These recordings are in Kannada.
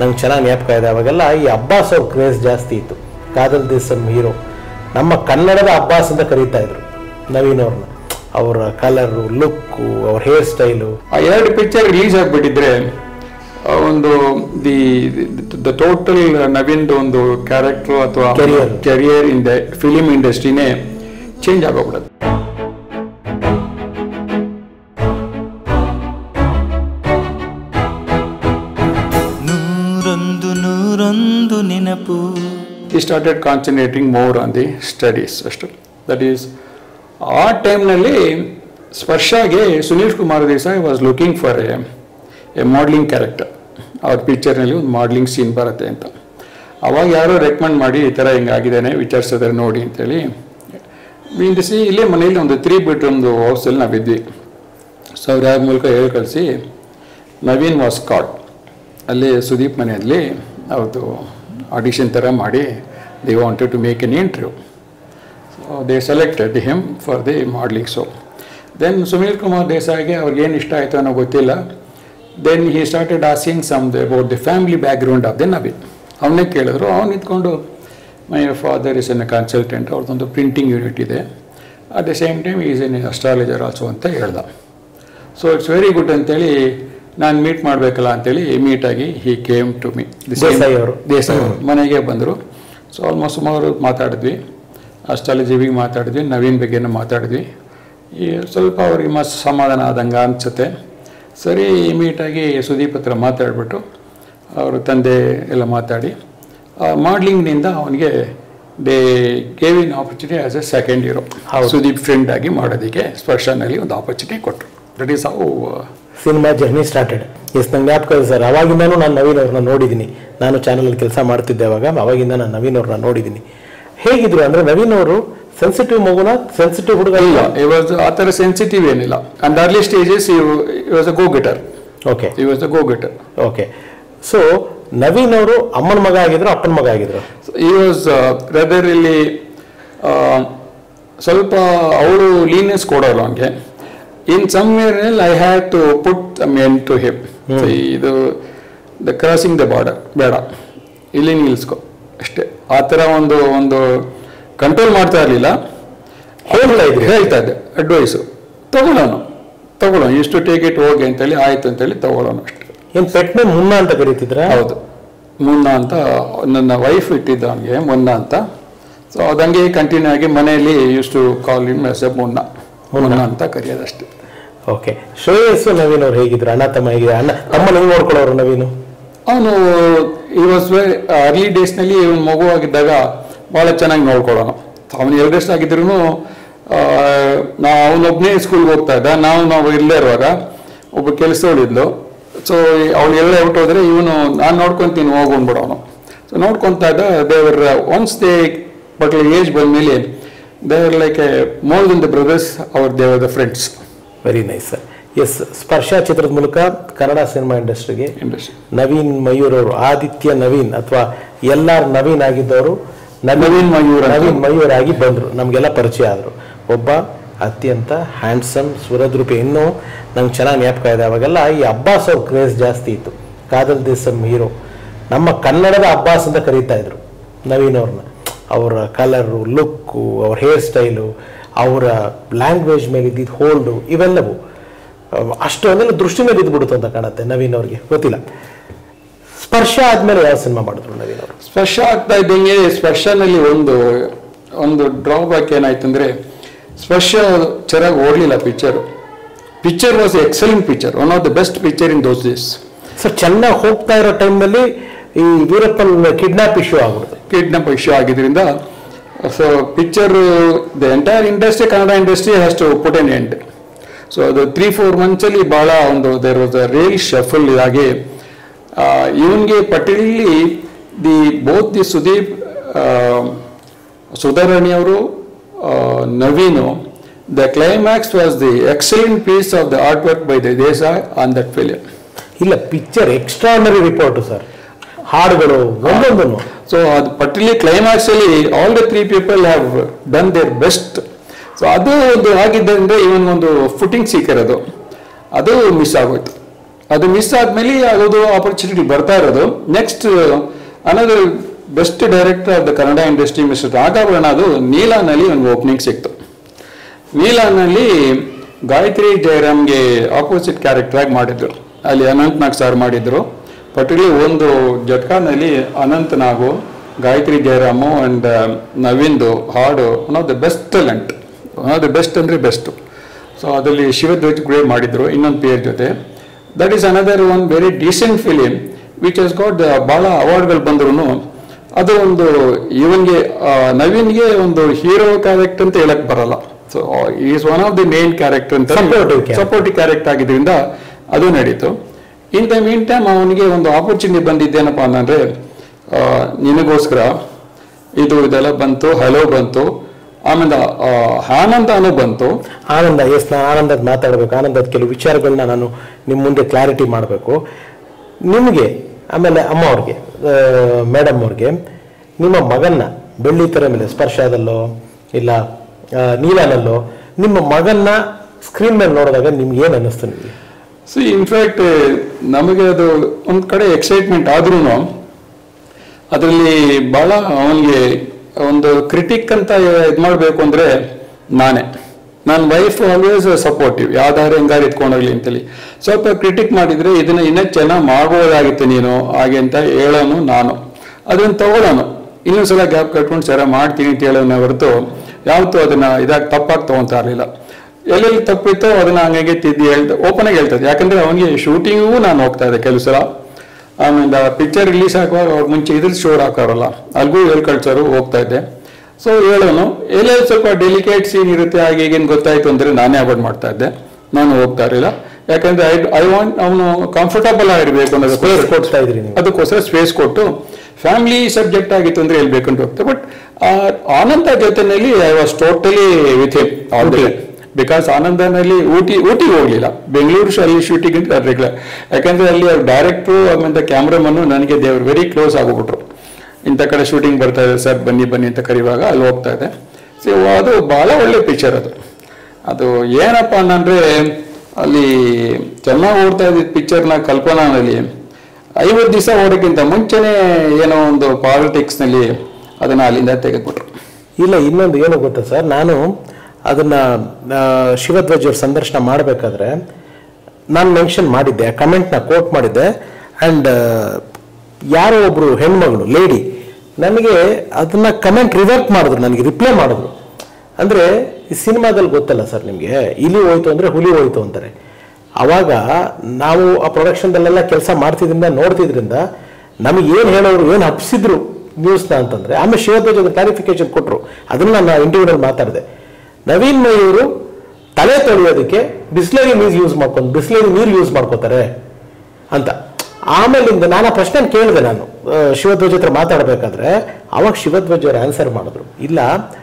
ನಂಗೆ ಚೆನ್ನಾಗಿ ಜ್ಞಾಪಕ ಇದೆ ಅವಾಗೆಲ್ಲ ಈ ಅಬ್ಬಾಸ್ ಅವ್ರ ಕ್ರೇಜ್ ಜಾಸ್ತಿ ಇತ್ತು ಕಾದಲ್ ದೇಸಮ್ ಹೀರೋ ನಮ್ಮ ಕನ್ನಡದ ಅಬ್ಬಾಸ್ ಅಂತ ಕರೀತಾ ಇದ್ರು ನವೀನ್ ಅವ್ರನ್ನ ಅವರ ಕಲರು ಲುಕ್ಕು ಅವ್ರ ಹೇರ್ ಸ್ಟೈಲು ಆ ಎರಡು ಪಿಕ್ಚರ್ ರಿಲೀಸ್ ಆಗಿಬಿಟ್ಟಿದ್ರೆ ಒಂದು ದಿ ದ ಟೋಟಲ್ ನವೀನ್ದು ಒಂದು ಕ್ಯಾರೆಕ್ಟರ್ ಅಥವಾ Career. Career in the film ಇಂಡಸ್ಟ್ರಿನೇ ಚೇಂಜ್ ಆಗೋಗ್ಬಿಡುತ್ತೆ ನೂರೊಂದು ನೂರೊಂದು ನೆನಪು he started concentrating more on the studies ಅಷ್ಟು ದಟ್ ಈಸ್ ಆ ಟೈಮ್ನಲ್ಲಿ ಸ್ಪರ್ಶಾಗೆ Sunil Kumar Desai was looking for a a modelling character ಅವ್ರ ಪಿಕ್ಚರ್ನಲ್ಲಿ ಒಂದು ಮಾಡ್ಲಿಂಗ್ ಸೀನ್ ಬರುತ್ತೆ ಅಂತ ಅವಾಗ ಯಾರೋ ರೆಕಮೆಂಡ್ ಮಾಡಿ ಈ ಥರ ಹಿಂಗಾಗಿದ್ದಾನೆ ವಿಚಾರಿಸಿದ್ರೆ ನೋಡಿ ಅಂತೇಳಿ ಮೀನ್ಸಿ ಇಲ್ಲೇ ಮನೇಲಿ ಒಂದು ತ್ರೀ ಬೆಡ್ರೂಮ್ದು ಹೌಸಲ್ಲಿ ನಾವಿದ್ವಿ ಸೊ ಅವ್ರು ಯಾರ ಮೂಲಕ ಹೇಳಿ ಕಳಿಸಿ ನವೀನ್ ವಾಸ್ ಕಾಟ್ ಅಲ್ಲಿ ಸುದೀಪ್ ಮನೆಯಲ್ಲಿ ಅವ್ರದ್ದು ಆಡಿಷನ್ ಥರ ಮಾಡಿ they wanted to make an interview so they selected him for the modelling show then Sunil Kumar ದೇಸಾಯಿಗೆ ಅವ್ರಿಗೇನು ಇಷ್ಟ ಆಯಿತು ಅನ್ನೋ ಗೊತ್ತಿಲ್ಲ then he started asking some about the family background of the Naveen ಅವನ್ನೇ ಕೇಳಿದ್ರು ಅವ್ನು ನಿಂತ್ಕೊಂಡು my father is an consultant ಅವ್ರದ್ದೊಂದು ಪ್ರಿಂಟಿಂಗ್ ಯೂನಿಟ್ ಇದೆ at the same time is an astrologer also ಅಂತ ಹೇಳ್ದ ಸೊ ಇಟ್ಸ್ ವೆರಿ ಗುಡ್ ಅಂತೇಳಿ ನಾನು ಮೀಟ್ ಮಾಡಬೇಕಲ್ಲ ಅಂತೇಳಿ ಮೀಟಾಗಿ he came to me Desai ಅವರು. ದೇಸಾಯಿ ಅವರು ಮನೆಗೆ ಬಂದರು ಸೊ ಆಲ್ಮೋಸ್ಟ್ ಸುಮಾರು ಮಾತಾಡಿದ್ವಿ ಅಸ್ಟ್ರಾಲಜಿವಿಗೆ ಮಾತಾಡಿದ್ವಿ ನವೀನ್ ಬಗ್ಗೆನೂ ಮಾತಾಡಿದ್ವಿ ಈ ಸ್ವಲ್ಪ ಅವ್ರಿಗೆ ಮಸ್ತ್ ಸಮಾಧಾನ ಆದಂಗೆ ಅನ್ಸುತ್ತೆ ಸರಿ ಮೀಟಾಗಿ ಸುದೀಪ್ ಹತ್ರ ಮಾತಾಡಿಬಿಟ್ಟು ಅವ್ರ ತಂದೆ ಎಲ್ಲ ಮಾತಾಡಿ ಮಾಡ್ಲಿಂಗ್ನಿಂದ ಅವನಿಗೆ they gave in opportunity as a second ಇಯರೋ ಸುದೀಪ್ ಫ್ರೆಂಡ್ ಆಗಿ ಮಾಡೋದಕ್ಕೆ ಸ್ಪರ್ಶನಲ್ಲಿ ಒಂದು ಆಪರ್ಚುನಿಟಿ ಕೊಟ್ಟರು that is how cinema journey started yes ನಂಗೆ ಜ್ಞಾಪಕ ಇದೆ ಸರ್ ಅವಾಗಿಂದನೂ ನಾನು ನವೀನ್ ಅವ್ರನ್ನ ನೋಡಿದ್ದೀನಿ ನಾನು ಚಾನಲಲ್ಲಿ ಕೆಲಸ ಮಾಡ್ತಿದ್ದೆ ಅವಾಗ ಅವಾಗಿಂದ ನಾನು ನವೀನ್ ಅವ್ರನ್ನ ನೋಡಿದ್ದೀನಿ ಹೇಗಿದ್ರು ಅಂದರೆ ನವೀನ್ ಅವರು ಸೆನ್ಸಿಟಿವ್ ಮಗುನ ಸೆನ್ಸಿಟಿವ್ ಹುಡುಗ ಇಲ್ಲ ಈ ವಾಸ್ ಆ ಥರ ಸೆನ್ಸಿಟಿವ್ ಏನಿಲ್ಲ and early stages he was a go getter okay he was a go getter okay so Naveen ಅವರು ಅಮ್ಮನ ಮಗ ಆಗಿದ್ರು ಅಪ್ಪನ ಮಗ ಆಗಿದ್ರು ಈ ವಾಸ್ ರೆದರ್ ಇಲ್ಲಿ ಆ, ಸ್ವಲ್ಪ ಅವಳು ಲೀನಿಯಸ್ ಕೊಡೋರು ಅವನಿಗೆ in somewhere I have to put main to hip ಇದು ದ ಕ್ರಾಸಿಂಗ್ ದ ಬಾರ್ಡರ್ ಬೇಡ ಇಲ್ಲಿ ನಿಲ್ಲಿಸ್ಕೊ ಅಷ್ಟೇ ಆ ಥರ ಒಂದು ಒಂದು ಕಂಟ್ರೋಲ್ ಮಾಡ್ತಾ ಇರಲಿಲ್ಲ ಹೇಳ್ತಾ ಇದ್ರಿ ಹೇಳ್ತಾ ಇದ್ದೆ ಅಡ್ವೈಸು ತಗೊಳ್ಳೋನು ತಗೊಳ್ಳೋನು ಇಷ್ಟು ಟೇಕ್ ಇಟ್ ಹೋಗಿ ಅಂತೇಳಿ ಆಯ್ತು ಅಂತೇಳಿ ತಗೊಳ್ಳೋನು ಅಷ್ಟೇ ಏನ್ ಪೆಟ್ನೆ ಮುನ್ನ ಅಂತ ಕರೀತಿದ್ರ ಹೌದು ಮುನ್ನ ಅಂತ ನನ್ನ ವೈಫ್ ಇಟ್ಟಿದ್ದ ಅವನಿಗೆ ಮುನ್ನ ಅಂತ ಸೊ ಅದಂಗೆ ಕಂಟಿನ್ಯೂ ಆಗಿ ಮನೆಯಲ್ಲಿ use to call in as a ಮುನ್ನ ಮುನ್ನ ಅಂತ ಕರೆಯೋದಷ್ಟೇ ಓಕೆ ಶ್ರೇಯಸ್ ನವೀನ್ ಅವ್ರು ಹೇಗಿದ್ರು ಅಣ್ಣ ತಮ್ಮ ಹೇಗಿದ್ರು ಅಣ್ಣ ತಮ್ಮನ ಹೆಂಗ್ ನೋಡ್ಕೊಳ್ಳೋರು ನವೀನು ಅವನು ಈ ವಾಸ್ ವೆರಿ ಅರ್ಲಿ ಡೇಸ್ನಲ್ಲಿ ಇವನು ಮಗುವಾಗಿದ್ದಾಗ ಭಾಳ ಚೆನ್ನಾಗಿ ನೋಡ್ಕೊಳ್ಳೋನು ಅವನು ಎರಡಷ್ಟಾಗಿದ್ರು ನಾವು ಅವನೊಬ್ಬನೇ ಸ್ಕೂಲ್ಗೆ ಹೋಗ್ತಾ ಇದ್ದ ನಾವು ನಾವು ಇಲ್ಲೇ ಇರುವಾಗ ಒಬ್ಬ ಕೆಲಸದವಳಿದ್ಲು ಸೊ ಅವಳು ಎಲ್ಲ ಹೊರಟೋದ್ರೆ ಇವನು ನಾನು ನೋಡ್ಕೊತೀನಿ ಹೋಗು ಅಂದ್ಬಿಡೋನು ಸೊ ನೋಡ್ಕೊತಾ ಇದ್ದ ದೇವರ್ ಒನ್ಸ್ ದೇ ಬಟ್ ಏಜ್ ಬಂದಮೇಲೆ they were like a more than the brothers ಅವರ್ they were the friends very nice sir yes Sparsha ಚಿತ್ರದ ಮೂಲಕ ಕನ್ನಡ ಸಿನಿಮಾ ಇಂಡಸ್ಟ್ರಿಗೆ ಇಂಡಸ್ಟ್ರಿ ನವೀನ್ ಮಯೂರ್ ಅವರು ಆದಿತ್ಯ ನವೀನ್ ಅಥವಾ ಎಲ್ ಆರ್ ನವೀನ್ ಆಗಿದ್ದವರು ನವೀನ್ ಮಯೂರ್ ಅಂತ. ನವೀನ್ ಮಯೂರ್ ಆಗಿ ಬಂದರು ನಮಗೆಲ್ಲ ಪರಿಚಯ ಆದರು ಒಬ್ಬ ಅತ್ಯಂತ ಹ್ಯಾಂಡ್ಸಮ್ ಸುರದ್ರೂಪಿ ಇನ್ನೂ ನಂಗೆ ಚೆನ್ನಾಗಿ ಜ್ಞಾಪಕ ಇದೆ ಅವಾಗೆಲ್ಲ ಈ ಅಬ್ಬಾಸ್ ಅವ್ರ ಕ್ರೇಜ್ ಜಾಸ್ತಿ ಇತ್ತು ಕಾದಲ್ ದೇಸಮ್ ಹೀರೋ ನಮ್ಮ ಕನ್ನಡದ ಅಬ್ಬಾಸ್ ಅಂತ ಕರೀತಾ ಇದ್ರು ನವೀನ್ ಅವ್ರನ್ನ ಅವರ ಕಲರು ಲುಕ್ಕು ಅವ್ರ ಹೇರ್ ಸ್ಟೈಲು ಅವರ ಲ್ಯಾಂಗ್ವೇಜ್ ಮೇಲೆ ಇದ್ದಿದ್ದು ಹೋಲ್ಡು ಇವೆಲ್ಲವು ಅಹ್, ಅಷ್ಟು ಅದೆಲ್ಲ ದೃಷ್ಟಿ ಮೇಲೆ ಇದ್ಬಿಡುತ್ತೆ ಅಂತ ಕಾಣುತ್ತೆ ನವೀನ್ ಅವ್ರಿಗೆ ಗೊತ್ತಿಲ್ಲ ಸ್ಪರ್ಶ ಆದ್ಮೇಲೆ ಯಾವ ಸಿನಿಮಾ ಮಾಡಿದ್ರು ನವೀನ್ ಅವರು ಸ್ಪರ್ಶ ಆಗ್ತಾ ಇದ್ದಂಗೆ ಸ್ಪರ್ಶನಲ್ಲಿ ಒಂದು ಒಂದು ಡ್ರಾಬ್ಯಾಕ್ ಏನಾಯ್ತಂದ್ರೆ ಸ್ಪರ್ಶ ಚೆನ್ನಾಗಿ ಓಡಲಿಲ್ಲ picture picture was excellent picture one of the best picture in those days sir ಚೆನ್ನಾಗಿ ಹೋಗ್ತಾ ಇರೋ ಟೈಮ್ನಲ್ಲಿ ಈ ವೀರಪ್ಪನ್ ಕಿಡ್ನಾಪ್ ಇಶ್ಯೂ ಆಗ್ಬಿಡ್ತು ಕಿಡ್ನಾಪ್ ಇಶ್ಯೂ ಆಗಿದ್ರಿಂದ so picture the entire industry Kannada industry has to put an end so ಅದು ತ್ರೀ ಫೋರ್ ಮಂತ್ಸಲ್ಲಿ ಭಾಳ ಒಂದು there was a real shuffle ಇದಾಗಿ ಇವನಿಗೆ particularly the both the Sudeep Sudharani ಅವರು Naveen the climax was the excellent piece of the art work by the ದೇಶ ಆನ್ ದಟ್ ಫಿಲಿಮ್ ಇಲ್ಲ ಪಿಕ್ಚರ್ ಎಕ್ಸ್ಟ್ರಾನರಿ ರಿಪೋರ್ಟ್ ಸರ್ ಹಾಡುಗಳು ಒಂದೊಂದನ್ನು ಸೊ ಅದು ಪರ್ಟಿಕ್ಯುಲರ್ ಕ್ಲೈಮ್ಯಾಕ್ಸ್ ಅಲ್ಲಿ all the three people have done their best so ಅದು ಒಂದು ಆಗಿದ್ದರಿಂದ ಇವನ್ ಒಂದು ಫುಟಿಂಗ್ ಸಿಕ್ಕಿರೋದು ಅದು ಮಿಸ್ ಆಗೋಯ್ತು ಅದು ಮಿಸ್ ಆದ್ಮೇಲೆ ಅದೊಂದು ಆಪರ್ಚುನಿಟಿ ಬರ್ತಾ ಇರೋದು next another best director of the Kannada industry mister Raghavanna ಅದು ನೀಲಾನಲ್ಲಿ ಒಂದು ಓಪನಿಂಗ್ ಸಿಕ್ತು ನೀಲಾನಲ್ಲಿ ಗಾಯತ್ರಿ ಜಯರಾಮ್ಗೆ ಆಪೋಸಿಟ್ ಕ್ಯಾರೆಕ್ಟರ್ ಆಗಿ ಮಾಡಿದ್ರು ಅಲ್ಲಿ ಅನಂತ್ ನಾಗ್ ಸರ್ ಮಾಡಿದ್ರು ಪರ್ಟಿಕ್ಯುಲರ್ ಒಂದು ಜಟ್ಕಾನಲ್ಲಿ ಅನಂತ್ ನಾಗು ಗಾಯತ್ರಿ ಜಯರಾಮು ಅಂಡ್ ನವೀನ್ದು ಹಾಡು one of the best talent one of the best ಅಂದರೆ ಬೆಸ್ಟು ಸೊ ಅದರಲ್ಲಿ ಶಿವಧ್ವಜ್ ಗ್ರೇ ಮಾಡಿದ್ರು ಇನ್ನೊಂದು ಪೇರ್ ಜೊತೆ that is another one very decent film which has got ಭಾಳ ಅವಾರ್ಡ್ಗಳು ಬಂದ್ರು ಅದು ಒಂದು ಇವನ್ಗೆ ಆ, ನವೀನ್ಗೆ ಒಂದು ಹೀರೋ ಕ್ಯಾರೆಕ್ಟರ್ ಅಂತ ಹೇಳಕ್ ಬರಲ್ಲ so is one of the main character ಅಂತ Supportive character. ಸಪೋರ್ಟಿವ್ ಕ್ಯಾರೆಕ್ಟರ್ ಆಗಿದ್ರಿಂದ ಅದು ನಡೀತು ಇನ್ ದ ಮೀನ್ ಟೈಮ್ ಅವನಿಗೆ ಒಂದು ಆಪರ್ಚುನಿಟಿ ಬಂದಿದ್ದೇನಪ್ಪ ಅಂತಂದ್ರೆ ಆ, ನಿನಗೋಸ್ಕರ ಇದು ಇದೆಲ್ಲ ಬಂತು ಹಲೋ ಬಂತು ಆಮೇಲೆ ಆ, ಆನಂದ ಅನ್ನೋ ಬಂತು ಆನಂದ ಎಸ್ ನಾನು ಆನಂದದ ಮಾತಾಡಬೇಕು ಆನಂದದ ಕೆಲವು ವಿಚಾರಗಳನ್ನ ನಾನು ನಿಮ್ಮ ಮುಂದೆ ಕ್ಲಾರಿಟಿ ಮಾಡಬೇಕು ನಿಮಗೆ ಆಮೇಲೆ ಅಮ್ಮ ಅವ್ರಿಗೆ ಮೇಡಮ್ ಅವ್ರಿಗೆ ನಿಮ್ಮ ಮಗನ್ನ ಬೆಳ್ಳಿ ತೆರೆ ಮೇಲೆ ಸ್ಪರ್ಶದಲ್ಲೋ ಇಲ್ಲ ಆ, ನೀಲನಲ್ಲೋ ನಿಮ್ಮ ಮಗನ್ನ ಸ್ಕ್ರೀನ್ ಮೇಲೆ ನೋಡಿದಾಗ ನಿಮ್ಗೆ ಏನು ಅನ್ನಿಸ್ತು ನಿಮಗೆ ಸೊ ಇನ್ಫ್ಯಾಕ್ಟ್ ನಮಗೆ ಅದು ಒಂದ್ ಕಡೆ ಎಕ್ಸೈಟ್ಮೆಂಟ್ ಆದ್ರೂ ಅದರಲ್ಲಿ ಬಹಳ ಅವನಿಗೆ ಒಂದು ಕ್ರಿಟಿಕ್ ಅಂತ ಇದು ಮಾಡಬೇಕು ಅಂದ್ರೆ ನಾನೇ ನನ್ನ ವೈಫ್ ಆಲ್ವೇಸ್ ಸಪೋರ್ಟಿವ್ ಯಾವ್ದಾದ್ರು ಹೆಂಗಾರು ಎತ್ಕೊಂಡೋಗ್ಲಿ ಅಂತೇಳಿ ಸ್ವಲ್ಪ ಕ್ರಿಟಿಕ್ ಮಾಡಿದ್ರೆ ಇದನ್ನ ಇನ್ನೂ ಚೆನ್ನಾಗಿ ಮಾಡ್ಬೋದಾಗಿತ್ತು ನೀನು ಹಾಗೆ ಅಂತ ಹೇಳೋನು ನಾನು ಅದನ್ನ ತಗೊಳ್ಳೋನು ಇನ್ನೊಂದ್ಸಲ ಗ್ಯಾಪ್ ಕಟ್ಕೊಂಡು ಸರ ಮಾಡ್ತೀನಿ ಅಂತ ಹೇಳೋನ ಹೊರತು ಯಾವತ್ತೂ ಅದನ್ನ ಇದಾಗಿ ತಪ್ಪಾಗಿ ತಗೊಂತಾ ಇರಲಿಲ್ಲ ಎಲ್ಲೆಲ್ಲಿ ತಪ್ಪಿತ್ತೋ ಅದನ್ನ ಹಂಗಾಗಿ ತಿದ್ದಿ ಹೇಳ್ತಾ ಓಪನ್ ಆಗಿ ಹೇಳ್ತದೆ ಯಾಕಂದ್ರೆ ಅವನಿಗೆ ಶೂಟಿಂಗೂ ನಾನು ಹೋಗ್ತಾ ಇದ್ದೆ ಕೆಲವು ಸಲ ಆಮೇಲೆ ಪಿಕ್ಚರ್ ರಿಲೀಸ್ ಆಗುವಾಗ ಅವ್ರ ಮುಂಚೆ ಇದ್ರ ಶೋ ಹಾಕೋರಲ್ಲ ಅಲ್ಗೂ ಹೇಳ್ ಕಳ್ಸೋರು ಹೋಗ್ತಾ ಇದ್ದೆ ಸೊ ಹೇಳೋನು ಎಲ್ಲೆಲ್ಲಿ ಸ್ವಲ್ಪ ಡೆಲಿಕೇಟ್ ಸೀನ್ ಇರುತ್ತೆ ಹಾಗೆ ಹೀಗೇನು ಗೊತ್ತಾಯ್ತು ಅಂದ್ರೆ ನಾನೇ ಅವಾಯ್ಡ್ ಮಾಡ್ತಾ ಇದ್ದೆ ನಾನು ಹೋಗ್ತಾ ಇರಲಿಲ್ಲ ಯಾಕಂದ್ರೆ ಐ ಐ ವಾಂಟ್ ಅವನು ಕಂಫರ್ಟಬಲ್ ಆಗಿರ್ಬೇಕು ಅನ್ನೋದಕ್ಕೋಸ್ಕರ ಕೊಡ್ತಾ ಇದ್ರಿ ನೀವು ಅದಕ್ಕೋಸ್ಕರ ಸ್ಪೇಸ್ ಕೊಟ್ಟು ಫ್ಯಾಮಿಲಿ ಸಬ್ಜೆಕ್ಟ್ ಆಗಿತ್ತು ಅಂದ್ರೆ ಹೇಳ್ಬೇಕು ಅಂತ ಹೋಗ್ತದೆ ಬಟ್ ಆನಂದ ಜೊತೆನಲ್ಲಿ I was totally with him all the because ಆನಂದನಲ್ಲಿ ಊಟಿ ಊಟಿಗೆ ಹೋಗ್ಲಿಲ್ಲ ಬೆಂಗಳೂರು ಅಲ್ಲಿ ಶೂಟಿಂಗ್ ಅಂತ ರೆಗ್ಯುಲರ್ ಯಾಕಂದ್ರೆ ಅಲ್ಲಿ ಅವ್ರ ಡೈರೆಕ್ಟ್ರು ಆಮೇಲೆ ಕ್ಯಾಮ್ರಾಮನ್ನು ನನಗೆ ದೇವ್ರು ವೆರಿ ಕ್ಲೋಸ್ ಆಗಿಬಿಟ್ರು ಇಂಥ ಕಡೆ ಶೂಟಿಂಗ್ ಬರ್ತಾ ಇದೆ ಸರ್ ಬನ್ನಿ ಬನ್ನಿ ಅಂತ ಕರೆಯುವಾಗ ಅಲ್ಲಿ ಹೋಗ್ತಾ ಇದೆ ಸೊ ಅದು ಬಹಳ ಒಳ್ಳೆ ಪಿಕ್ಚರ್ ಅದು ಅದು ಏನಪ್ಪ ಅಂತಂದ್ರೆ ಅಲ್ಲಿ ಚೆನ್ನಾಗಿ ಓಡ್ತಾ ಇದ್ದಿದ್ದ ಪಿಕ್ಚರ್ನ ಕಲ್ಪನಾನಲ್ಲಿ ಐವತ್ತು ದಿವಸ ಓಡೋಕ್ಕಿಂತ ಮುಂಚೆನೇ ಏನೋ ಒಂದು ಪಾಲಿಟಿಕ್ಸ್ನಲ್ಲಿ ಅದನ್ನ ಅಲ್ಲಿಂದ ತೆಗೆದ್ಬಿಟ್ರು ಇಲ್ಲ ಇನ್ನೊಂದು ಏನು ಗೊತ್ತಾ ಸರ್ ನಾನು ಅದನ್ನ ಆ, ಶಿವಧ್ವಜ್ ಅವ್ರ ಸಂದರ್ಶನ ಮಾಡಬೇಕಾದ್ರೆ ನಾನು ಮೆನ್ಷನ್ ಮಾಡಿದ್ದೆ ಕಮೆಂಟ್ನ ಕೋಟ್ ಮಾಡಿದ್ದೆ ಆ್ಯಂಡ್ ಯಾರೋ ಒಬ್ರು ಹೆಣ್ಮಗಳು ಲೇಡಿ ನನಗೆ ಅದನ್ನ ಕಮೆಂಟ್ ರಿವರ್ಟ್ ಮಾಡಿದ್ರು ನನಗೆ ರಿಪ್ಲೈ ಮಾಡಿದ್ರು ಅಂದ್ರೆ ಈ ಸಿನಿಮಾದಲ್ಲಿ ಗೊತ್ತಲ್ಲ ಸರ್ ನಿಮಗೆ ಇಲಿ ಹೋಯ್ತು ಅಂದ್ರೆ ಹುಲಿ ಹೋಯ್ತು ಅಂತಾರೆ ಅವಾಗ ನಾವು ಆ ಪ್ರೊಡಕ್ಷನ್ದಲ್ಲೆಲ್ಲ ಕೆಲಸ ಮಾಡ್ತಿದ್ರಿಂದ ನೋಡ್ತಿದ್ರಿಂದ ನಮಗೆ ಏನು ಹೇಳೋರು ಏನು ಹಬ್ಸಿದ್ರು ನ್ಯೂಸ್ನ ಅಂತಂದ್ರೆ ಆಮೇಲೆ ಶಿವಧ್ವಜ್ ಒಂದು ಕ್ಲಾರಿಫಿಕೇಶನ್ ಕೊಟ್ಟರು ಅದನ್ನ ನಾನು ಇಂಟರ್ವ್ಯೂನಲ್ಲಿ ಮಾತಾಡಿದೆ ನವೀನ್ ಮಯೂರು ತಲೆ ತೊಳೆಯೋದಕ್ಕೆ ಬಿಸ್ಲರಿ ನೀರು ಯೂಸ್ ಮಾಡ್ಕೊಂಡು ಬಿಸ್ಲರಿ ನೀರು ಯೂಸ್ ಮಾಡ್ಕೋತಾರೆ ಅಂತ ಆಮೇಲಿಂದ ನಾನು ಆ ಪ್ರಶ್ನೆ ಕೇಳಿದೆ ನಾನು ಆ, ಶಿವಧ್ವಜ್ ಹತ್ರ ಮಾತಾಡಬೇಕಾದ್ರೆ ಅವಾಗ ಶಿವಧ್ವಜ್ ಅವರು ಆನ್ಸರ್ ಮಾಡಿದ್ರು ಇಲ್ಲ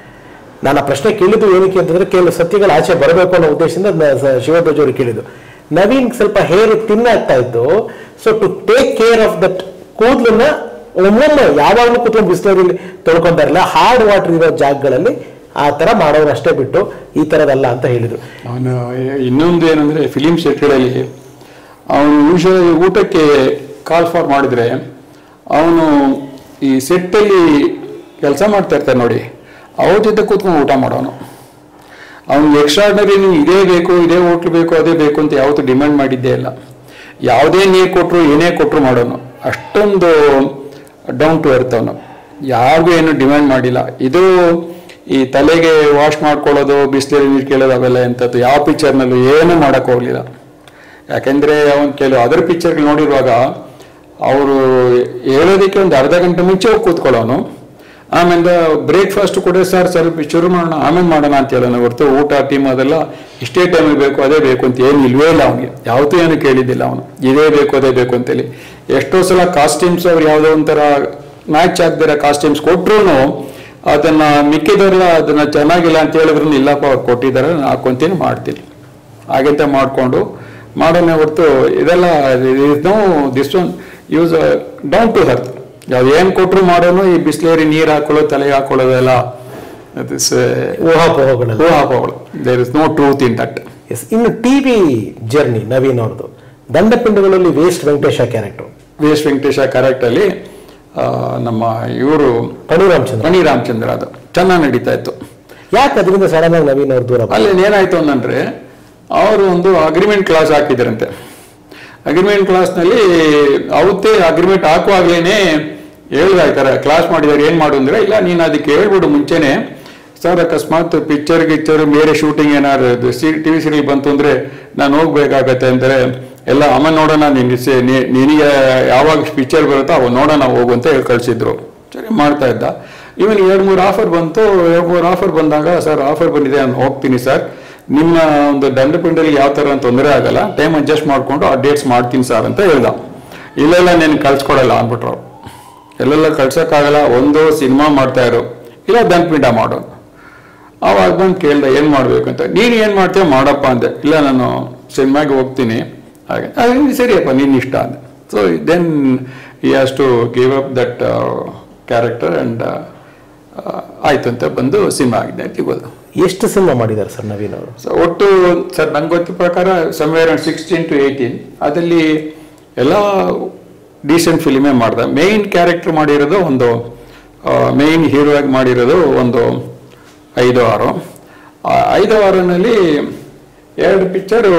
ನಾನು ಆ ಪ್ರಶ್ನೆ ಕೇಳಿದ್ದು ಏನಕ್ಕೆ ಅಂತಂದ್ರೆ ಕೆಲವು ಸತ್ಯಗಳು ಆಚೆ ಬರಬೇಕು ಅನ್ನೋ ಉದ್ದೇಶದಿಂದ ಅದ್ನ ಸ- ಶಿವಧ್ವಜ್ ಅವರು ಕೇಳಿದ್ದು ನವೀನ್ ಸ್ವಲ್ಪ ಹೇರ್ ತಿನ್ನಾಗ್ತಾ ಇತ್ತು so to take care of that ಕೂದಲನ್ನ ಒಮ್ಮೊಮ್ಮೆ ಯಾವಾಗಲೂ ಕೂತ್ಕೊಂಡು ಬಿಸಿಲಲ್ಲಿ ತೊಳ್ಕೊಂತಾ ಇರಲಿಲ್ಲ ಹಾರ್ಡ್ ವಾಟರ್ ಇರೋ ಜಾಗಗಳಲ್ಲಿ ಆ ತರ ಮಾಡೋರು ಅಷ್ಟೇ ಬಿಟ್ಟು ಈ ತರದಲ್ಲ ಅಂತ ಹೇಳಿದ್ರು ಅವನು ಇನ್ನೊಂದು ಏನಂದ್ರೆ ಫಿಲಿಂ ಸೆಟ್ಗಳಲ್ಲಿ ಅವನು ಯೂಶಲಿ ಊಟಕ್ಕೆ ಕಾಲ್ ಫಾರ್ ಮಾಡಿದ್ರೆ ಅವನು ಈ ಸೆಟ್ಟಲ್ಲಿ ಕೆಲಸ ಮಾಡ್ತಾ ಇರ್ತಾರೆ ನೋಡಿ ಅವ್ರ ಜೊತೆ ಕೂತ್ಕೊಂಡು ಊಟ ಮಾಡೋನು ಅವ್ನಿಗೆ ಎಕ್ಸ್ಟ್ರಾರ್ಡನರಿ ನೀವು ಇದೇ ಬೇಕು ಇದೇ ಹೋಟ್ಲ್ ಬೇಕು ಅದೇ ಬೇಕು ಅಂತ ಯಾವತ್ತೂ ಡಿಮ್ಯಾಂಡ್ ಮಾಡಿದ್ದೇ ಇಲ್ಲ ಯಾವುದೇ ನೀರು ಕೊಟ್ಟರು ಏನೇ ಕೊಟ್ಟರು ಮಾಡೋನು ಅಷ್ಟೊಂದು ಡೌನ್ ಟು ಎರ್ತ್ ಅವನು ಯಾರಿಗೂ ಏನು ಡಿಮ್ಯಾಂಡ್ ಮಾಡಿಲ್ಲ ಇದು ಈ ತಲೆಗೆ ವಾಶ್ ಮಾಡ್ಕೊಳ್ಳೋದು ಬಿಸಿಲಲ್ಲಿ ನೀರು ಕೇಳೋದು ಅವೆಲ್ಲ ಎಂಥದ್ದು ಯಾವ ಪಿಕ್ಚರ್ನಲ್ಲೂ ಏನೂ ಮಾಡೋಕ್ಕೆ ಹೋಗಲಿಲ್ಲ ಯಾಕೆಂದರೆ ಅವನು ಕೆಲವು ಅದರ್ ಪಿಕ್ಚರ್ಗಳು ನೋಡಿರುವಾಗ ಅವರು ಹೇಳೋದಕ್ಕೆ ಒಂದು ಅರ್ಧ ಗಂಟೆ ಮುಂಚೆ ಹೋಗಿ ಕೂತ್ಕೊಳ್ಳೋನು ಆಮೇಲೆ ಬ್ರೇಕ್ಫಾಸ್ಟ್ ಕೂಡ ಸರ್ ಸ್ವಲ್ಪ ಶುರು ಮಾಡೋಣ ಆಮೇಲೆ ಮಾಡೋಣ ಅಂತ ಹೇಳೋಣ ಹೊರತು ಊಟ ಟೀಮ್ ಅದೆಲ್ಲ ಇಷ್ಟೇ ಟೈಮಿಗೆ ಬೇಕು ಅದೇ ಬೇಕು ಅಂತ ಏನು ಇಲ್ವೇ ಇಲ್ಲ ಅವನಿಗೆ ಯಾವತ್ತೂ ಏನು ಕೇಳಿದ್ದಿಲ್ಲ ಅವನು ಇದೇ ಬೇಕು ಅದೇ ಬೇಕು ಅಂತೇಳಿ ಎಷ್ಟೋ ಸಲ ಕಾಸ್ಟ್ಯೂಮ್ಸ್ ಅವ್ರು ಯಾವುದೋ ಒಂಥರ ಮ್ಯಾಚ್ ಆಗದಿರೋ ಕಾಸ್ಟ್ಯೂಮ್ಸ್ ಕೊಟ್ರು ಅದನ್ನ ಮಿಕ್ಕಿದವರೆಲ್ಲ ಅದನ್ನ ಚೆನ್ನಾಗಿಲ್ಲ ಅಂತ ಹೇಳಿದ್ರು ಇಲ್ಲಪ್ಪ ಅವ್ರು ಕೊಟ್ಟಿದ್ದಾರೆ ನಾನು ಹಾಕೊಂತೀನಿ ಮಾಡ್ತೀನಿ ಹಾಗೆಂತ ಮಾಡಿಕೊಂಡು ಮಾಡೋಣ ಹೊರತು ಇದೆಲ್ಲ no this one use down to hurt ಯಾವ್ದು ಏನು ಕೊಟ್ಟರು ಮಾಡೋನು ಈ ಬಿಸ್ಲೇರಿ ನೀರು ಹಾಕೊಳ್ಳೋದು ತಲೆಗೆ ಹಾಕೊಳ್ಳೋದೆಲ್ಲ ದಿಸ್ ಊಹಾಪೋಹಗಳೆಲ್ಲ ಊಹಾಪೋಗಳು there is no truth in that yes ಇನ್ನು ಟಿ ವಿ ಜರ್ನಿ ನವೀನ್ ಅವ್ರದ್ದು ದಂಡಪಿಂಡಗಳಲ್ಲಿ waste Venkatesha character V S Venkatesha ಕ್ಯಾರೆಕ್ಟರಲ್ಲಿ ನಮ್ಮ ಇವರು ಪಣಿ ರಾಮಚಂದ್ರ ಮಣಿ ರಾಮಚಂದ್ರ ಅದು ಚೆನ್ನಾಗಿ ನಡೀತಾ ಇತ್ತು ಯಾಕೆ ಅದರಿಂದ ಸಡನ್ ಆಗಿ ನವೀನ್ ಅವ್ರು ದೂರ ಬಂದ್ರು? ಅಲ್ಲಿ ಏನಾಯ್ತು ಅಂತಂದ್ರೆ ಅವರು ಒಂದು ಅಗ್ರಿಮೆಂಟ್ ಕ್ಲಾಸ್ ಹಾಕಿದ್ರಂತೆ ಅಗ್ರಿಮೆಂಟ್ ಕ್ಲಾಸ್ನಲ್ಲಿ ಅವತ್ತೇ ಅಗ್ರಿಮೆಂಟ್ ಹಾಕುವಾಗ್ಲೇನೆ ಹೇಳ್ದಾಯ್ತಾರೆ ಕ್ಲಾಸ್ ಮಾಡಿದಾರೆ ಏನ್ ಮಾಡು ಅಂದ್ರೆ ಇಲ್ಲ ನೀನು ಅದಕ್ಕೆ ಹೇಳ್ಬಿಡು ಮುಂಚೆನೆ ಸರ್ ಅಕಸ್ಮಾತ್ ಪಿಕ್ಚರ್ ಗಿಕ್ಚರ್ ಬೇರೆ ಶೂಟಿಂಗ್ ಏನಾದ್ರು ಟಿ ವಿ ಸೀರಿಯಲ್ ಬಂತು ಅಂದ್ರೆ ನಾನು ಹೋಗ್ಬೇಕಾಗತ್ತೆ ಅಂತಾರೆ ಎಲ್ಲ ಆಮೇಲೆ ನೋಡೋಣ ನಿನ್ಗೆ ಸೆ- ನೀ- ನಿನಗೆ ಯಾವಾಗ ಪಿಕ್ಚರ್ ಬರುತ್ತೋ ಅವಾಗ ನೋಡೋಣ ಹೋಗು ಅಂತ ಹೇಳಿ ಕಳ್ಸಿದ್ರು ಸರಿ ಮಾಡ್ತಾ ಇದ್ದ ಇವನ್ ಎರಡು ಮೂರು ಆಫರ್ ಬಂತು ಎರಡು ಮೂರು ಆಫರ್ ಬಂದಾಗ ಸರ್ ಆಫರ್ ಬಂದಿದೆ ನಾನು ಹೋಗ್ತೀನಿ ಸರ್ ನಿಮ್ಮ ಒಂದು ದಂಡಪಿಂಡಲ್ಲಿ ಯಾವ ಥರ ತೊಂದರೆ ಆಗಲ್ಲ ಟೈಮ್ ಅಡ್ಜಸ್ಟ್ ಮಾಡಿಕೊಂಡು ಆ ಡೇಟ್ಸ್ ಮಾಡ್ತೀನಿ ಸರ್ ಅಂತ ಹೇಳ್ದ ಇಲ್ಲೆಲ್ಲ ನೀನು ಕಳ್ಸ್ಕೊಡಲ್ಲ ಅಂದ್ಬಿಟ್ರು ಎಲ್ಲೆಲ್ಲ ಕಳ್ಸೋಕ್ಕಾಗಲ್ಲ ಒಂದು ಸಿನಿಮಾ ಮಾಡ್ತಾ ಇರೋ ಇಲ್ಲ ದಂಡಪಿಂಡ ಮಾಡು ಅವಾಗ ಬಂದು ಕೇಳ್ದೆ ಏನು ಮಾಡಬೇಕು ಅಂತ ನೀನು ಏನು ಮಾಡ್ತೀಯ ಮಾಡಪ್ಪ ಅಂದೆ ಇಲ್ಲ ನಾನು ಸಿನಿಮಾಗೆ ಹೋಗ್ತೀನಿ ಹಾಗೆ ಅದೇ ಸರಿಯಪ್ಪ ನಿನ್ನ ಇಷ್ಟ ಅಂದೆ so then he has to give up that character and ಆಯ್ತು ಅಂತ ಬಂದು ಸಿನಿಮಾ ಆಗಿದೆ ಸಿಗೋದು ಎಷ್ಟು ಸಿನಿಮಾ ಮಾಡಿದ್ದಾರೆ ಸರ್ ನವೀನ್ ಅವರು ಸೊ ಒಟ್ಟು ಸರ್ ನಂಗೆ ಗೊತ್ತ ಪ್ರಕಾರ ಸಮ್ವೇರ್ ಸಿಕ್ಸ್ಟೀನ್ ಟು ಏಯ್ಟೀನ್ ಅದರಲ್ಲಿ ಎಲ್ಲ ಡೀಸೆಂಟ್ ಫಿಲಿಮೇ ಮಾಡ್ದೆ ಮೇಯ್ನ್ ಕ್ಯಾರೆಕ್ಟರ್ ಮಾಡಿರೋದು ಒಂದು ಮೇಯ್ನ್ ಹೀರೋ ಆಗಿ ಮಾಡಿರೋದು ಒಂದು ಐದು ಆರು ಆ ಐದು ಆರನಲ್ಲಿ ಎರಡು ಪಿಕ್ಚರು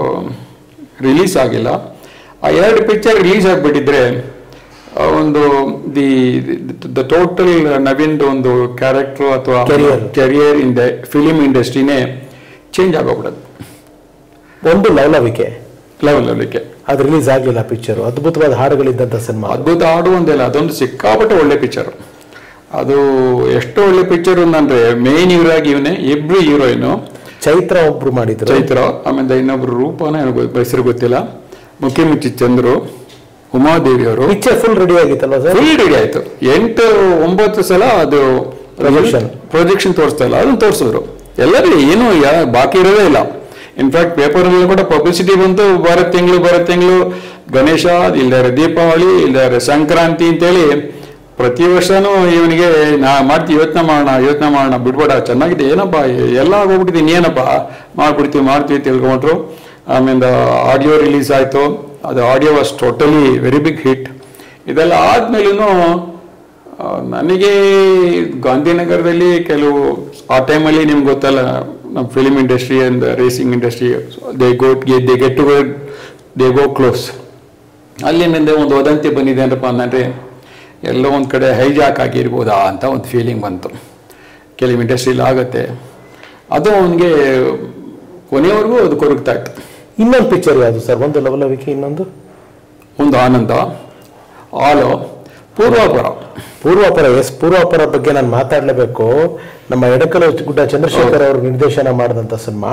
ರಿಲೀಸ್ ಆಗಿಲ್ಲ ಆ ಎರಡು ಪಿಕ್ಚರ್ ರಿಲೀಸ್ ಆಗಿಬಿಟ್ಟಿದ್ರೆ ಒಂದು ದಿ ದ ಟೋಟಲ್ ನವೀನ್ದು ಒಂದು ಕ್ಯಾರೆಕ್ಟರ್ ಅಥವಾ Career. Career in the film ಇಂಡಸ್ಟ್ರಿನೇ ಚೇಂಜ್ ಆಗೋಗ್ಬಿಡೋದು ಒಂದು ಲವಲವಿಕೆ ಲೆವೆಲ್ ಲೆವೆಲ್ಗೆ ಅದು ರಿಲೀಸ್ ಆಗಲಿಲ್ಲ ಪಿಕ್ಚರ್ ಅದ್ಭುತವಾದ ಹಾಡುಗಳಿದ್ದಂಥ ಸಿನಿಮಾ ಅದ್ಭುತ ಹಾಡು ಒಂದಿಲ್ಲ ಅದೊಂದು ಸಿಕ್ಕಾಪಟ್ಟೆ ಒಳ್ಳೆ ಪಿಕ್ಚರ್ ಅದು ಎಷ್ಟು ಒಳ್ಳೆ ಪಿಕ್ಚರ್ ಅಂದ್ರೆ ಮೇನ್ ಹೀರೋ ಆಗಿ ಇವನೇ ಇಬ್ರು ಹೀರೋಯಿನು ಚೈತ್ರ ಒಬ್ರು ಮಾಡಿದ್ರು ಚೈತ್ರ ಆಮೇಲೆ ಇನ್ನೊಬ್ರು ರೂಪನ ನನಗೆ ಹೆಸರು ಗೊತ್ತಿಲ್ಲ ಮುಖ್ಯಮಂತ್ರಿ ಚಂದ್ರು ಉಮಾದೇವಿ ಅವರು ಪಿಕ್ಚರ್ ಫುಲ್ ರೆಡಿ ಆಗಿತ್ತಲ್ವಾ ಸರ್ ಫುಲ್ ರೆಡಿ ಆಯ್ತು ಎಂಟು ಒಂಬತ್ತು ಸಲ ಅದು Projection. ಪ್ರೊಜೆಕ್ಷನ್ ತೋರಿಸ್ತಾ ಇಲ್ಲ ಅದನ್ನ ತೋರಿಸಿದ್ರು ಎಲ್ಲರೂ ಏನು ಯಾ- ಬಾಕಿ ಇರೋದೇ ಇಲ್ಲ ಇನ್ಫ್ಯಾಕ್ಟ್ ಪೇಪರ್ ಅಲ್ಲಿ ಕೂಡ ಪಬ್ಲಿಸಿಟಿ ಬಂತು ಬರೋ ತಿಂಗಳು ಬರೋ ತಿಂಗಳು ಗಣೇಶ ಇಲ್ದಾರೆ ದೀಪಾವಳಿ ಇಲ್ದಾರೆ ಸಂಕ್ರಾಂತಿ ಅಂತೇಳಿ ಪ್ರತಿ ವರ್ಷನೂ ಇವನಿಗೆ ನಾ ಮಾಡ್ತೀವಿ ಯೋಚನೆ ಮಾಡೋಣ ಯೋಚನೆ ಮಾಡೋಣ ಬಿಡ್ಬೇಡ ಚೆನ್ನಾಗಿದೆ ಏನಪ್ಪ ಎಲ್ಲ ಆಗೋಗ್ಬಿಟ್ಟಿದೆ ಇನ್ನೇನಪ್ಪ ಮಾಡ್ಬಿಡ್ತೀವಿ ಮಾಡ್ತೀವಿ ತಿಳ್ಕೊಂಡ್ರು ಆಮೇಲೆ ಆಡಿಯೋ ರಿಲೀಸ್ ಆಯ್ತು ಅದು audio was totally very big hit ಇದೆಲ್ಲ ಆದ್ಮೇಲೂ ಆ, ನನಗೆ ಗಾಂಧಿನಗರದಲ್ಲಿ ಕೆಲವು ಆ ಟೈಮಲ್ಲಿ ನಿಮ್ಗೆ ಗೊತ್ತಲ್ಲ ನಮ್ಮ film industry and racing industry they go they get to they go close ಅಲ್ಲಿನಿಂದ ಒಂದು ವದಂತಿ ಬಂದಿದೆ ಏನಪ್ಪ ಅಂದರೆ ಎಲ್ಲೋ ಒಂದು ಕಡೆ ಹೈಜಾಕ್ ಆಗಿರ್ಬೋದಾ ಅಂತ ಒಂದು ಫೀಲಿಂಗ್ ಬಂತು ಕೆಲವು ಇಂಡಸ್ಟ್ರಿಲಿ ಆಗುತ್ತೆ ಅದು ಅವನಿಗೆ ಕೊನೆಯವರೆಗೂ ಅದು ಕೊರಗ್ತಾ ಇತ್ತು ಇನ್ನೊಂದು ಪಿಕ್ಚರ್ ಯಾವುದು ಸರ್ ಒಂದು ಲವಲವಿಕೆ ಇನ್ನೊಂದು ಒಂದು ಆನಂದ ಆಲೋ ಪೂರ್ವಾಪರ ಪೂರ್ವಾಪರ ಎಸ್ ಪೂರ್ವಾಪರ ಬಗ್ಗೆ ನಾನು ಮಾತಾಡಲೇಬೇಕು ನಮ್ಮ ಎಡಕಲ ಗುಡ್ಡ ಚಂದ್ರಶೇಖರ್ ಅವರು ನಿರ್ದೇಶನ ಮಾಡಿದಂಥ ಸಿನಿಮಾ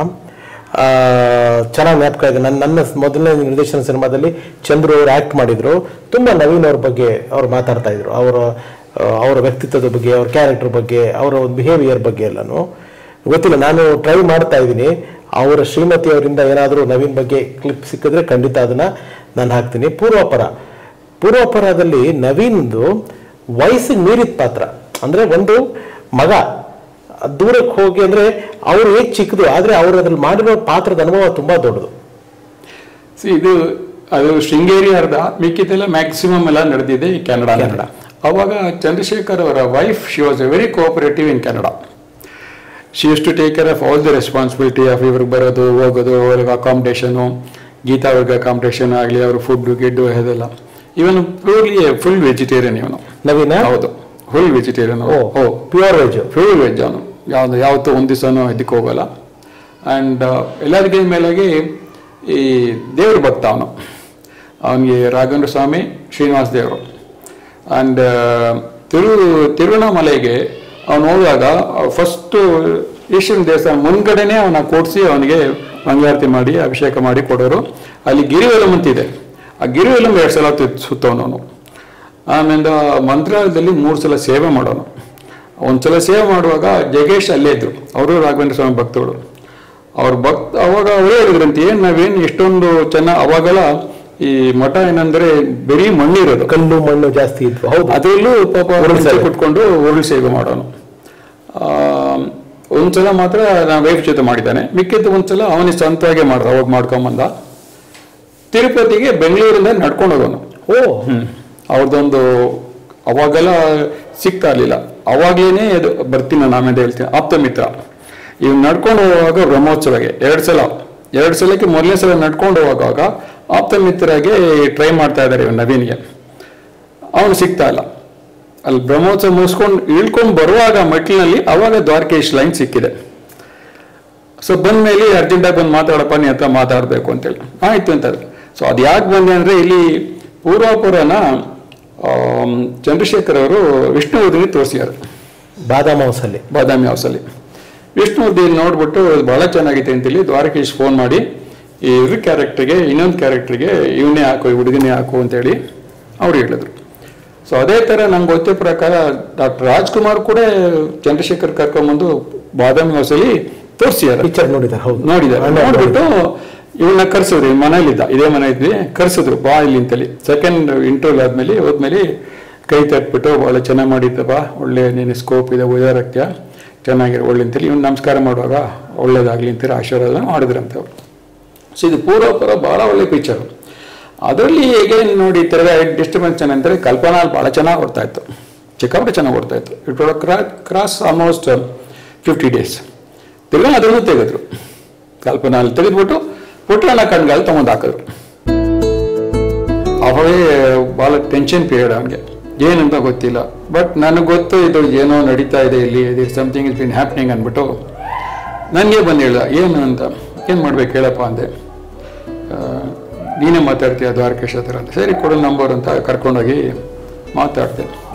ಚೆನ್ನಾಗಿ ಜ್ಞಾಪಕ ಇದೆ ನನ್ನ ನನ್ನ ಮೊದಲನೇ ನಿರ್ದೇಶನ ಸಿನಿಮಾದಲ್ಲಿ ಚಂದ್ರು ಅವರು ಆಕ್ಟ್ ಮಾಡಿದ್ರು ತುಂಬಾ ನವೀನ್ ಅವ್ರ ಬಗ್ಗೆ ಅವ್ರು ಮಾತಾಡ್ತಾ ಇದ್ರು ಅವರ ಆ, ಅವರ ವ್ಯಕ್ತಿತ್ವದ ಬಗ್ಗೆ ಅವ್ರ ಕ್ಯಾರೆಕ್ಟರ್ ಬಗ್ಗೆ ಅವರ ಒಂದು ಬಿಹೇವಿಯರ್ ಬಗ್ಗೆ ಎಲ್ಲಾನು ಗೊತ್ತಿಲ್ಲ ನಾನು ಟ್ರೈ ಮಾಡ್ತಾ ಇದ್ದೀನಿ ಅವರ ಶ್ರೀಮತಿ ಅವರಿಂದ ಏನಾದರೂ ನವೀನ್ ಬಗ್ಗೆ ಕ್ಲಿಪ್ ಸಿಕ್ಕಿದ್ರೆ ಖಂಡಿತ ಅದನ್ನ ನಾನು ಹಾಕ್ತೀನಿ ಪೂರ್ವಾಪರ ಪೂರ್ವಾಪರದಲ್ಲಿ ನವೀನ್ದು ವಯಸ್ಸಿಗೆ ಮೀರಿದ ಪಾತ್ರ ಅಂದ್ರೆ ಒಂದು ಮಗ ದೂರಕ್ಕೆ ಹೋಗಿ ಅಂದ್ರೆ ಅವ್ರು ಹೇಗೆ ಚಿಕ್ಕದು ಆದ್ರೆ ಅವ್ರು ಅದ್ರಲ್ಲಿ ಮಾಡಿರೋ ಪಾತ್ರದ ಅನುಭವ ತುಂಬಾ ದೊಡ್ಡದು See, ಇದು ಅದು ಶೃಂಗೇರಿ ಅರ್ಧ ಮಿಕ್ಕಿದೆಲ್ಲ ಮ್ಯಾಕ್ಸಿಮಮ್ ಎಲ್ಲ ನಡೆದಿದೆ ಈ ಕನ್ನಡ ಕನ್ನಡ ಅವಾಗ ಚಂದ್ರಶೇಖರ್ ಅವರ wife she was a very cooperative in Kannada she use to take care of all the responsibility of ಇವ್ರಿಗೆ ಬರೋದು ಹೋಗೋದು ಅವ್ರಿಗೆ ಅಕಾಮಿಡೇಷನು ಗೀತಾ ಅವ್ರಿಗೆ ಅಕಾಮಿಡೇಷನ್ ಆಗಲಿ ಅವ್ರ ಫುಡ್ ಗಿಡ್ಡು ಅದೆಲ್ಲ ಇವನು ಪ್ಯೂರ್ಲಿ ಫುಲ್ ವೆಜಿಟೇರಿಯನ್ ಇವನು ನವೀನ ಹೌದು full vegetarian oh oh pure veg pure veg ಅವನು ಯಾವುದು ಯಾವತ್ತೂ ಒಂದು ದಿವಸನೂ ಇದಕ್ಕೆ ಹೋಗಲ್ಲ ಆ್ಯಂಡ್ ಎಲ್ಲರಿಗಿಂತ ಮೇಲಾಗಿ ಈ ದೇವ್ರ ಭಕ್ತ ಅವನು ಅವನಿಗೆ ರಾಘವೇಂದ್ರ ಸ್ವಾಮಿ ಶ್ರೀನಿವಾಸ ದೇವರು ಆ್ಯಂಡ್ ತಿರು ತಿರುವಣ್ಣಾಮಲೆಗೆ ಅವನು ಹೋದಾಗ ಫಸ್ಟು ಈಶ್ವರನ ದೇವಸ್ಥಾನ ಮುಂದ್ಗಡೆನೆ ಅವನ ಕೂಡಿಸಿ ಅವನಿಗೆ ಮಂಗಳಾರತಿ ಮಾಡಿ ಅಭಿಷೇಕ ಮಾಡಿ ಕೊಡೋರು ಅಲ್ಲಿ ಗಿರಿವೆಲಂ ಅಂತಿದೆ ಆ ಗಿರಿವೆಲಂ ಎರಡು ಸಲ ಸುತ್ತವನು ಅವನು ಆಮೇಲೆ ಮಂತ್ರಾಲಯದಲ್ಲಿ ಮೂರು ಸಲ ಸೇವೆ ಮಾಡೋನು ಒಂದ್ಸಲ ಸೇವೆ ಮಾಡುವಾಗ ಜಗೇಶ್ ಅಲ್ಲೇ ಇದ್ರು ಅವರು ರಾಘವೇಂದ್ರ ಸ್ವಾಮಿ ಭಕ್ತಗಳು ಅವ್ರ ಭಕ್ತ ಅವಾಗ ಅವರೇ ಹೇಳಿದ್ರಂತೆ ಏನ್ ನಾವೇನು ಎಷ್ಟೊಂದು ಚೆನ್ನಾಗಿ ಅವಾಗೆಲ್ಲ ಈ ಮಠ ಏನಂದ್ರೆ ಬರೀ ಮಣ್ಣಿರೋದು ಕಲ್ಲು ಮಣ್ಣು ಜಾಸ್ತಿ ಇದ್ವು ಹೌದು ಅದರಲ್ಲೂ ಪಾಪ ಉರುಳು ಹುಣಸೆ ಸೇವೆ. ಕುಟ್ಕೊಂಡು ಉರುಳು ಸೇವೆ ಮಾಡೋನು ಆ, ಒಂದ್ಸಲ ಮಾತ್ರ ನಾ ವೈಫ್ ಜೊತೆ ಮಾಡಿದ್ದಾನೆ ಮಿಕ್ಕಿದ್ದು ಒಂದ್ಸಲ ಅವನಿಗೆ ಸ್ವಂತವಾಗೆ ಮಾಡ್ದ ಅವಾಗ ಮಾಡ್ಕೊಂಬಂದ ತಿರುಪತಿಗೆ ಬೆಂಗಳೂರಿಂದ ನಡ್ಕೊಂಡು ಹೋಗೋನು ಓ ಹ್ಮ್ ಅವ್ರದ್ದೊಂದು ಅವಾಗೆಲ್ಲ ಸಿಗ್ತಾ ಇರಲಿಲ್ಲ ಅವಾಗೇನೆ ಅದು ಬರ್ತೀನಿ ನಾನು ಆಮೇಲೆ ಹೇಳ್ತೀನಿ ಆಪ್ತ ಮಿತ್ರ ಇವ್ ನಡ್ಕೊಂಡು ಹೋಗುವಾಗ ಬ್ರಹ್ಮೋತ್ಸವಗೆ ಎರಡು ಸಲ ಎರಡು ಸಲಕ್ಕೆ ಮೊದಲನೇ ಸಲ ನಡ್ಕೊಂಡು ಹೋಗುವಾಗ ಆಪ್ತ ಮಿತ್ರಗೆ ಟ್ರೈ ಮಾಡ್ತಾ ಇದ್ದಾರೆ ಇವ್ ನವೀನ್ಗೆ ಅವನು ಸಿಗ್ತಾ ಇಲ್ಲ ಅಲ್ಲಿ ಬ್ರಹ್ಮೋತ್ಸವ ಮುಗಿಸ್ಕೊಂಡು ಇಳ್ಕೊಂಡು ಬರುವಾಗ ಮೆಟ್ಲಿನಲ್ಲಿ ಅವಾಗ ದ್ವಾರಕೇಶ್ ಲೈನ್ ಸಿಕ್ಕಿದೆ ಸೊ ಬಂದ್ಮೇಲೆ ಅರ್ಜೆಂಟಾಗಿ ಬಂದು ಮಾತಾಡಪ್ಪ ನೀ ಹತ್ರ ಮಾತಾಡಬೇಕು ಅಂತೇಳಿ ಆಯ್ತು ಅಂತ ಸೊ ಅದು ಯಾಕೆ ಬಂದೆ ಅಂದರೆ ಇಲ್ಲಿ ಪೂರ್ವಾಪುರನ ಆಮ್, ಚಂದ್ರಶೇಖರ್ ಅವರು ವಿಷ್ಣುವರ್ಧನಿ ತೋರಿಸಿದ್ದಾರೆ ಬಾದಾಮ್ ಹೌಸಲ್ಲಿ ಬಾದಾಮಿ ಹೌಸಲ್ಲಿ ವಿಷ್ಣುವರ್ಧನ್ ನೋಡ್ಬಿಟ್ಟು ಇದು ಬಹಳ ಚೆನ್ನಾಗಿದೆ ಅಂತೇಳಿ ದ್ವಾರಕೇಶ್ ಫೋನ್ ಮಾಡಿ ಈ ಇವ್ರ ಕ್ಯಾರೆಕ್ಟರ್ಗೆ ಇನ್ನೊಂದು ಕ್ಯಾರೆಕ್ಟರ್ಗೆ ಇವನೇ ಹಾಕು ಈ ಹುಡುಗನೇ ಹಾಕು ಅಂತೇಳಿ ಅವ್ರು ಹೇಳಿದ್ರು ಸೊ ಅದೇ ಥರ ನಂಗೆ ಗೊತ್ತಿರೋ ಪ್ರಕಾರ ಡಾಕ್ಟರ್ ರಾಜ್ಕುಮಾರ್ ಕೂಡ ಚಂದ್ರಶೇಖರ್ ಕರ್ಕೊಂಬಂದು ಬಾದಾಮಿ ಹೌಸಲ್ಲಿ ತೋರಿಸಿದ್ದಾರೆ ಪಿಕ್ಚರ್ ನೋಡಿದ್ದಾರೆ ಹೌದು ನೋಡಿದ್ದಾರೆ ನೋಡ್ಬಿಟ್ಟು ಇವನ್ನ ಕರ್ಸಿದ್ರು ಈ ಮನೇಲಿದ್ದ ಇದೇ ಮನೆ ಇದ್ವಿ ಕರ್ಸಿದ್ರು ಬಾ ಇಲ್ಲಿ ಅಂತೇಳಿ ಸೆಕೆಂಡ್ ಇಂಟರ್ವ್ಯೂ ಆದ್ಮೇಲೆ ಹೋದ್ಮೇಲೆ ಕೈ ತಟ್ಬಿಟ್ಟು ಭಾಳ ಚೆನ್ನಾಗಿ ಮಾಡಿದ್ದಪ್ಪ ಒಳ್ಳೆ ನೀನು ಸ್ಕೋಪ್ ಇದೆ ಉದಾರಕ್ಯ ಚೆನ್ನಾಗಿರೋ ಒಳ್ಳೆ ಅಂತೇಳಿ ಇವ್ನು ನಮಸ್ಕಾರ ಮಾಡುವಾಗ ಒಳ್ಳೇದಾಗ್ಲಿ ಅಂತೇಳಿ ಆಶೀರ್ವಾದ ಮಾಡಿದ್ರಂತೆ ಅವ್ರು ಸೊ ಇದು ಪೂರ್ವಪುರ ಭಾಳ ಒಳ್ಳೆ ಪಿಕ್ಚರು ಅದರಲ್ಲಿ ಹೇಗೆ ನೋಡಿ ತಿರ್ಗಾ ಡಿಸ್ಟರ್ಬೆನ್ಸ್ ಏನಂದರೆ ಕಲ್ಪನಾ ಅಲ್ಲಿ ಭಾಳ ಚೆನ್ನಾಗಿ ಓಡ್ತಾ ಇತ್ತು ಚಿಕ್ಕಪಟ್ಟೆ ಚೆನ್ನಾಗಿ ಓಡ್ತಾ ಇತ್ತು it cra cross almost fifty days ತಿರ್ಗಾ ಅದರಲ್ಲೂ ತೆಗೆದ್ರು ಕಲ್ಪನಾ ಅಲ್ಲಿ ತೆಗೆದ್ಬಿಟ್ಟು ಪುಟ್ಟಣ್ಣ ಕಣ್ಗಳು ತಗೊಂಡು ಹಾಕಿದ್ರು ಅವೇ ಭಾಳ ಟೆನ್ಷನ್ ಪೀರಿಯಡ್ ಅವನಿಗೆ ಏನಂತ ಗೊತ್ತಿಲ್ಲ ಬಟ್ ನನಗೆ ಗೊತ್ತು ಇದು ಏನೋ ನಡೀತಾ ಇದೆ ಇಲ್ಲಿ ಇದು ಸಮಥಿಂಗ್ ಇಸ್ ಬಿನ್ ಹ್ಯಾಪ್ನಿಂಗ್ ಅಂದ್ಬಿಟ್ಟು ನನಗೆ ಬಂದು ಹೇಳ್ದ ಏನು ಅಂತ ಏನು ಮಾಡ್ಬೇಕು ಹೇಳಪ್ಪ ಅಂದೆ ಆ, ನೀನೇ ಮಾತಾಡ್ತೀಯ ದ್ವಾರಕೇಶ್ ಹತ್ರ ಅಂತ ಸರಿ ಕೊಡು ನಂಬರ್ ಅಂತ ಕರ್ಕೊಂಡೋಗಿ ಮಾತಾಡ್ದೆ